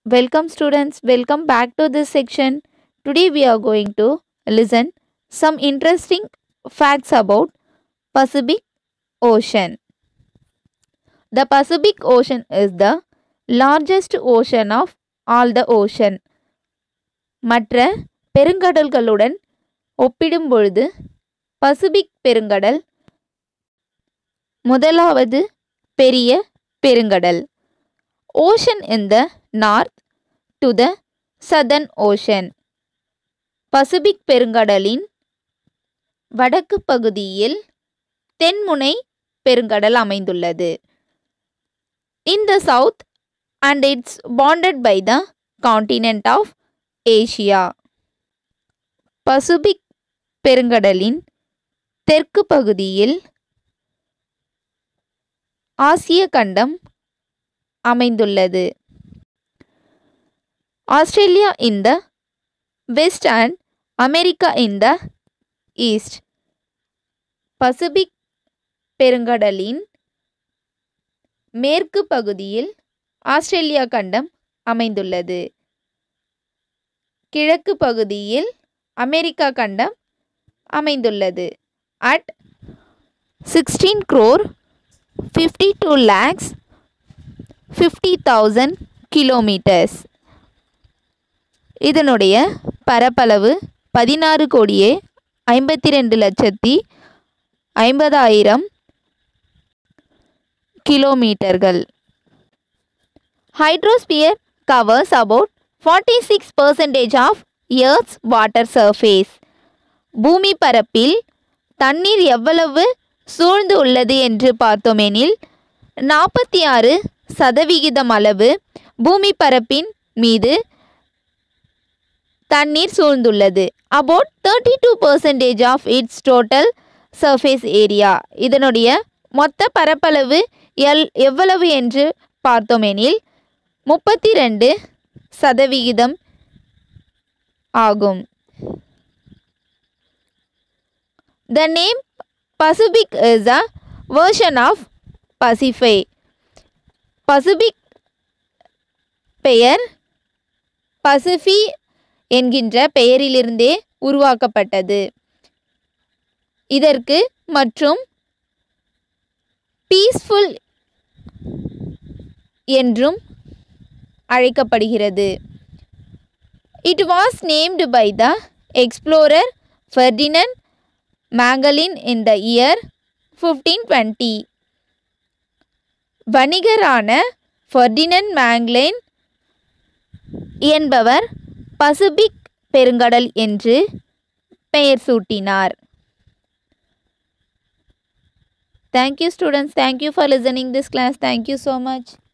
Welcome students, welcome back to this section. Today we are going to listen some interesting facts about Pacific Ocean. The Pacific Ocean is the largest ocean of all the ocean. மற்ற பெருங்கடல்களுடன் ஒப்பிடும் பொழுது Pacific பெருங்கடல் முதலாவது பெரிய பெருங்கடல் ocean in the north to the southern ocean Pacific பெருங்கடலின் வடக்கு பகுதியில் தென்முனை பெருங்கடல் அமைந்துள்ளது in the south and it's bounded by the continent of Asia Pacific பெருங்கடலின் தெற்கு பகுதியில் ஆசிய கண்டம் அமைந்துள்ளது Australia in the west and America in the east Pacific பெருங்கடலின் மேற்கு பகுதியில் ஆஸ்திரேலியா கண்டம் அமைந்துள்ளது கிழக்கு பகுதியில் அமெரிக்கா கண்டம் அமைந்துள்ளது at sixteen crore fifty two lakhs fifty thousand kilometers இதனுடைய பரப்பளவு பதினாறு கோடியே ஐம்பத்தி ரெண்டு லட்சத்தி ஐம்பதாயிரம் கிலோமீட்டர்கள் hydrosphere covers about forty six percentage of earth's water surface பூமி பரப்பில் தண்ணீர் எவ்வளவு சூழ்ந்து உள்ளது என்று பார்த்தோமெனில் நாற்பத்தி ஆறு சதவிகிதம் அளவு பூமி பரப்பின் மீது தண்ணீர் சூழ்ந்துள்ளது about thirty two percentage of its total surface area இதனுடைய மொத்த பரப்பளவு எல் எவ்வளவு என்று பார்த்தோமெனில் முப்பத்தி ரெண்டு சதவிகிதம் ஆகும் the name Pacific is a version of pacify Pacific பெயர் பசிஃபி என்கின்ற பெயரிலிருந்தே உருவாக்கப்பட்டது இதற்கு மற்றும் பீஸ்ஃபுல் என்றும் அழைக்கப்படுகிறது it was named by the explorer Ferdinand Magellan in the year fifteen twenty வணிகரான ஃபெர்டினன் மேங்க்லைன் என்பவர் பசிபிக் பெருங்கடல் என்று பெயர் சூட்டினார் thank you students thank you for listening this class thank you so much